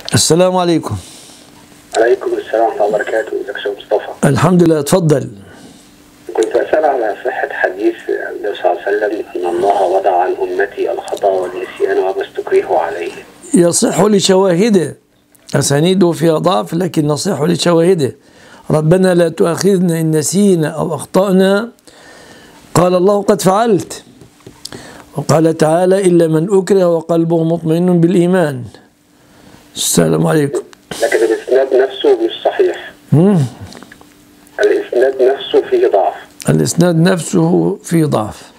السلام عليكم عليكم السلام ورحمة الله وبركاته ازيك يا شيخ مصطفى الحمد لله اتفضل كنت أسأل على صحة حديث النبي صلى الله عليه وسلم أن الله وضع عن أمتي الخطأ والنسيان وما استكرهوا عليه يصح لشواهده أسانيده فيها ضعف لكن نصح لشواهده ربنا لا تؤاخذنا إن نسينا أو أخطأنا قال الله قد فعلت وقال تعالى إلا من أكره وقلبه مطمئن بالإيمان السلام عليكم لكن الإسناد نفسه مش صحيح مم. الإسناد نفسه فيه ضعف الإسناد نفسه فيه ضعف